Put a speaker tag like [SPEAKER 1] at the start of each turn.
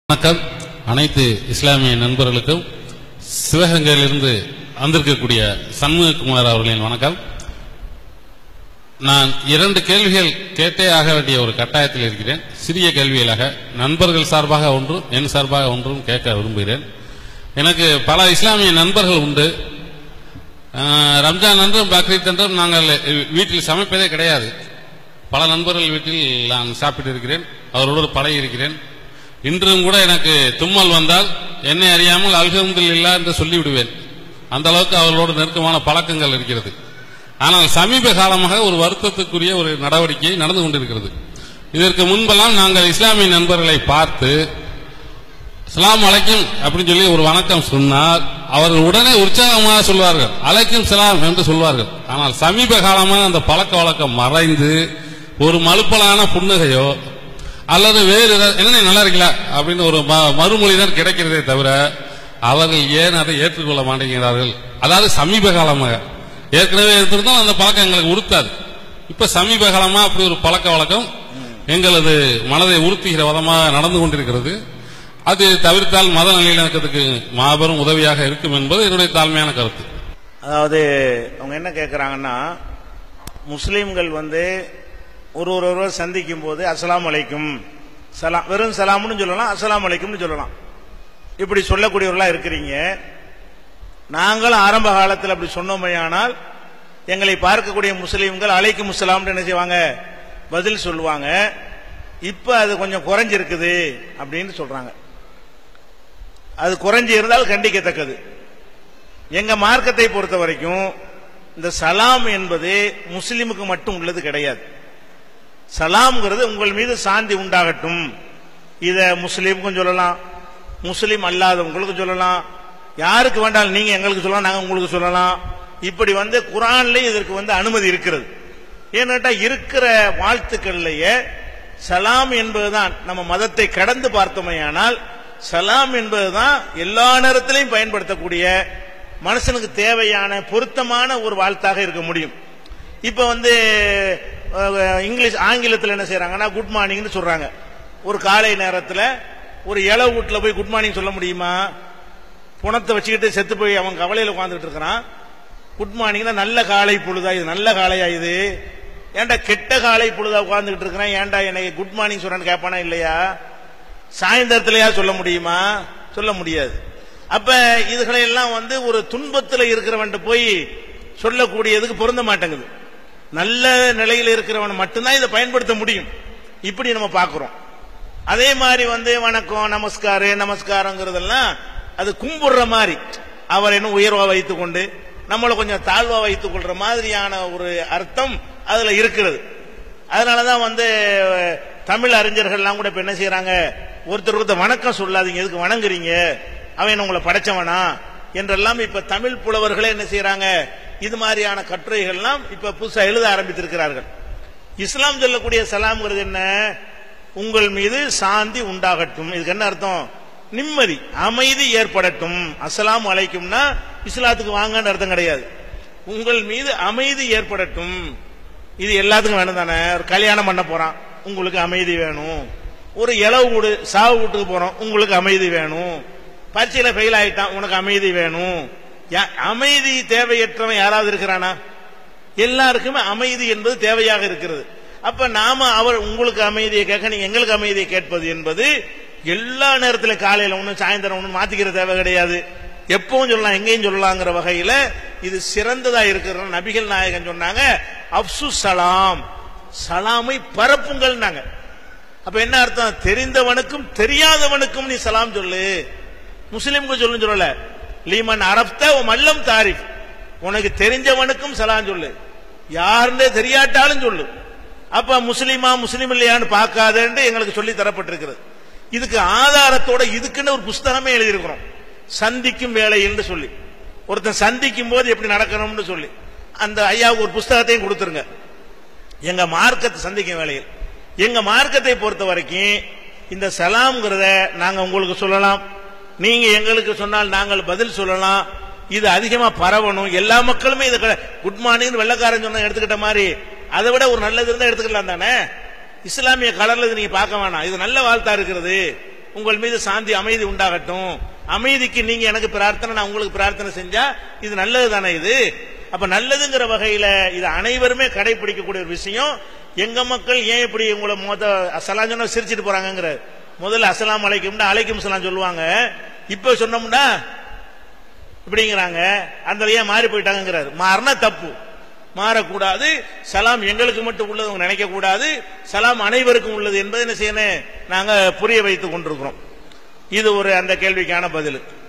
[SPEAKER 1] வணக்கம் அனைத்து இஸ்லாமிய நண்பர்களுக்கும் சிவகங்கையிலிருந்து வந்திருக்கக்கூடிய சண்முககுமார் அவர்களின் வணக்கம் நான் இரண்டு கேள்விகள் கேட்டே ஆக வேண்டிய ஒரு கட்டாயத்தில் இருக்கிறேன் சிறிய கேள்விகளாக நண்பர்கள் சார்பாக ஒன்றும் என் சார்பாக ஒன்றும் கேட்க விரும்புகிறேன் எனக்கு பல இஸ்லாமிய நண்பர்கள் உண்டு ஆஹ், ரம்ஜான் அன்றும் பக்ரீத் அன்றும் நாங்கள் வீட்டில் சமைப்பதே கிடையாது பல நண்பர்கள் வீட்டில் நான் சாப்பிட்டு இருக்கிறேன் அவர்களோடு பழகி இருக்கிறேன் இன்றும் கூட எனக்கு தும்மல் வந்தால் என்னை அறியாமல் அல்ஹம்துலில்லா என்று சொல்லிவிடுவேன் அந்த அளவுக்கு அவர்களோடு நெருக்கமான பழக்கங்கள் இருக்கிறது ஆனால் சமீப காலமாக ஒரு வருத்தத்துக்குரிய ஒரு நடவடிக்கை நடந்து கொண்டிருக்கிறது இதற்கு முன்பெல்லாம் நாங்கள் இஸ்லாமிய நண்பர்களை பார்த்து சலாம் அலைக்கும் அப்படின்னு சொல்லி ஒரு வணக்கம் சொன்னால் அவர்கள் உடனே உற்சாகமாக சொல்வார்கள் அலைக்கும் சலாம் என்று சொல்வார்கள் ஆனால் சமீப காலமாக அந்த பழக்க வழக்கம் மறைந்து ஒரு மலுப்பலான புன்னகையோ அல்லது வேறு ஏதாவது, என்ன நல்லா இருக்கல அப்படின்னு ஒரு ம- மறுமொழி தான் கிடைக்கிறதே தவிர அவர்கள் ஏன் அதை ஏற்றுக்கொள்ள மாட்டேங்கிறார்கள் அதாவது சமீப காலமாக ஏற்கனவே இருந்திருந்தால் அந்த பழக்கம் எங்களுக்கு உறுத்தாது இப்ப சமீப காலமா அப்படி ஒரு பழக்க வழக்கம் எங்களது மனதை உறுத்துகிற விதமாக நடந்து கொண்டிருக்கிறது அது தவிர்த்தால் மத நல்லிணக்கத்துக்கு மாபெரும் உதவியாக இருக்கும் என்பது என்னுடைய தாழ்மையான கருத்து
[SPEAKER 2] அதாவது அவங்க என்ன கேட்குறாங்கன்னா முஸ்லீம்கள் வந்து ஒரு ஒரு ஒருவர் சந்திக்கும் போது அஸ்ஸலாமு அலைக்கும் சலாம் வெறும் சலாம்னு சொல்லலாம் அஸ்ஸலாமு அலைக்கும்னு சொல்லலாம் இப்படி சொல்லக்கூடியவர்களா இருக்கிறீங்க நாங்களும் ஆரம்ப காலத்தில் அப்படி சொன்னோமையானால் எங்களை பார்க்கக்கூடிய முஸ்லீம்கள் அலைக்கும் முஸ்லாம்னு என்ன செய்வாங்க பதில் சொல்லுவாங்க இப்ப அது கொஞ்சம் குறைஞ்சிருக்குது அப்படின்னு சொல்றாங்க அது குறைஞ்சி இருந்தால் கண்டிக்கத்தக்கது எங்க மார்க்கத்தை பொறுத்த வரைக்கும் இந்த சலாம் என்பது முஸ்லிமுக்கு மட்டும் உள்ளது கிடையாது சலாம்ங்கிறது உங்கள் மீது சாந்தி உண்டாகட்டும் இத முஸ்லீமுக்கும் சொல்லலாம் முஸ்லீம் அல்லாதவங்களுக்கும் சொல்லலாம் யாருக்கு வேண்டாலும் நீங்க எங்களுக்கு சொல்லலாம் நாங்க உங்களுக்கு சொல்லலாம் இப்படி வந்து குரான்லயே இதற்கு வந்து அனுமதி இருக்கிறது ஏன்னாட்டா இருக்கிற வாழ்த்துக்கள்லயே சலாம் என்பதுதான் நம்ம மதத்தை கடந்து பார்த்தோமேயானால் சலாம் என்பதுதான் எல்லா நேரத்திலையும் பயன்படுத்தக்கூடிய மனுஷனுக்கு தேவையான பொருத்தமான ஒரு வாழ்த்தாக இருக்க முடியும் இப்ப வந்து அஹ், இங்கிலீஷ் ஆங்கிலத்தில் என்ன செய்யறாங்கன்னா குட் மார்னிங்னு சொல்றாங்க ஒரு காலை நேரத்தில் ஒரு இலை வீட்டில் போய் குட் மார்னிங் சொல்ல முடியுமா புணத்தை வச்சுக்கிட்டு செத்து போய் அவன் கவலையில் உட்காந்துட்டு இருக்கிறான் குட் மார்னிங்னா நல்ல காலை பொழுதா இது நல்ல காலையா இது ஏன்டா கெட்ட காலை பொழுதா உட்காந்துக்கிட்டு இருக்கிறேன் ஏன்டா எனக்கு குட் மார்னிங் சொல்றேன்னு கேட்பானா இல்லையா சாயந்தரத்திலயா சொல்ல முடியுமா சொல்ல முடியாது அப்ப இதுகளை எல்லாம் வந்து ஒரு துன்பத்தில் இருக்கிறவன் போய் சொல்லக்கூடியதுக்கு பொருந்த மாட்டேங்குது நல்ல நிலையில் இருக்கிறவன் மட்டும்தான் இதை பயன்படுத்த முடியும் இப்படி நம்ம பார்க்கிறோம் அதே மாதிரி வந்து வணக்கம் நமஸ்காரு நமஸ்காரங்கிறதெல்லாம் அது கும்பிடுற மாதிரி அவர் என்ன உயர்வா வைத்துக் கொண்டு நம்மளை கொஞ்சம் தாழ்வா வைத்துக் கொள்ற மாதிரியான ஒரு அர்த்தம் அதுல இருக்கிறது அதனாலதான் வந்து அஹ், தமிழ் அறிஞர்கள்லாம் கூட இப்ப என்ன செய்யறாங்க ஒருத்தர் ஒருத்தர் வணக்கம் சொல்லாதீங்க எதுக்கு வணங்குறீங்க அவன் என்ன உங்களை படைச்சவனா என்றெல்லாம் இப்ப தமிழ் புலவர்களே என்ன செய்யறாங்க இது மாதிரியான கட்டுரைகள்லாம் இப்ப புதுசா எழுத ஆரம்பித்திருக்கிறார்கள் இஸ்லாம் சொல்லக்கூடிய சலாம்ங்கிறது என்ன உங்கள் மீது சாந்தி உண்டாகட்டும் இதுக்கு என்ன அர்த்தம் நிம்மதி அமைதி ஏற்படட்டும் அஸ்ஸலாமு அலைக்கும்னா இஸ்லாத்துக்கு வாங்கன்னு அர்த்தம் கிடையாது உங்கள் மீது அமைதி ஏற்படட்டும் இது எல்லாத்துக்கும் வேணும் தானே ஒரு கல்யாணம் பண்ண போறான் உங்களுக்கு அமைதி வேணும் ஒரு இளவு வீடு சாவு வீட்டுக்கு போறோம் உங்களுக்கு அமைதி வேணும் பரீட்சையில ஃபெயில் ஆயிட்டான் உனக்கு அமைதி வேணும் யா- அமைதி தேவையற்றவன் யாராவது இருக்கிறானா எல்லாருக்குமே அமைதி என்பது தேவையாக இருக்கிறது அப்ப நாம அவர் உங்களுக்கு அமைதியை கேட்க நீங்க எங்களுக்கு அமைதியை கேட்பது என்பது எல்லா நேரத்திலும் காலையில ஒண்ணு சாயந்தரம் ஒண்ணு மாத்திக்கிற தேவை கிடையாது எப்பவும் சொல்லலாம் எங்கேயும் சொல்லலாங்கிற வகையில இது சிறந்ததா இருக்கிற நபிகள் நாயகன் சொன்னாங்க அப்சு சலாம் சலாமை பரப்புங்கள்னாங்க அப்ப என்ன அர்த்தம் தெரிந்தவனுக்கும் தெரியாதவனுக்கும் நீ சலாம் சொல்லு முஸ்லிம்க்கு சொல்லு சொல்லல லீமன் அரப்த மல்லம் தாரிஃப் உனக்கு தெரிஞ்சவனுக்கும் சலாம் சொல்லு யாருன்னு தெரியாட்டாலும் சொல்லு அப்ப முஸ்லிமா முஸ்லிம் இல்லையான்னு பார்க்காதேன்னு எங்களுக்கு சொல்லி தரப்பட்டிருக்கிறது இதுக்கு ஆதாரத்தோட இதுக்குன்னு ஒரு புஸ்தகமே எழுதியிருக்கிறோம் சந்திக்கும் வேலைன்னு சொல்லி ஒருத்தன் சந்திக்கும் போது எப்படி நடக்கணும்னு சொல்லி அந்த ஐயாவுக்கு ஒரு புஸ்தகத்தையும் கொடுத்துருங்க எங்க மார்க்கத்தை சந்திக்கும் வேலையில் எங்க மார்க்கத்தை பொறுத்த வரைக்கும் இந்த சலாம்ங்கிறத நாங்க உங்களுக்கு சொல்லலாம் நீங்க எங்களுக்கு சொன்னால் நாங்கள் பதில் சொல்லலாம் இது அதிகமா பரவணும் எல்லா மக்களுமே இது குட் மார்னிங் வெள்ளக்காரன் சொன்ன எடுத்துக்கிட்ட மாதிரி அதை விட ஒரு நல்லது இருந்தா எடுத்துக்கலாம் தானே இஸ்லாமிய கலர்ல இது நீங்க பார்க்க வேணாம் இது நல்ல வாழ்த்தா இருக்கிறது உங்கள் மீது சாந்தி அமைதி உண்டாகட்டும் அமைதிக்கு நீங்க எனக்கு பிரார்த்தனை நான் உங்களுக்கு பிரார்த்தனை செஞ்சா இது நல்லது தானே இது அப்ப நல்லதுங்கிற வகையில இது அனைவருமே கடைபிடிக்கக்கூடிய ஒரு விஷயம் எங்க மக்கள் ஏன் இப்படி உங்களை மொத அசலாம் சொன்னா சிரிச்சிட்டு போறாங்கிற முதல்ல அஸ்ஸலாமு அலைக்கும் அலைக்கும் சலாம் சொல்லுவாங்க இப்ப சொன்னோம்னா இப்படிங்கிறாங்க அந்த ஏன் மாறி போயிட்டாங்கிறாரு மாறினா தப்பு மாறக்கூடாது சலாம் எங்களுக்கு மட்டும் உள்ளது அவங்க நினைக்க கூடாது சலாம் அனைவருக்கும் உள்ளது என்பதை என்ன செய்யணும் நாங்க புரிய வைத்துக் கொண்டிருக்கிறோம் இது ஒரு அந்த கேள்விக்கான பதில்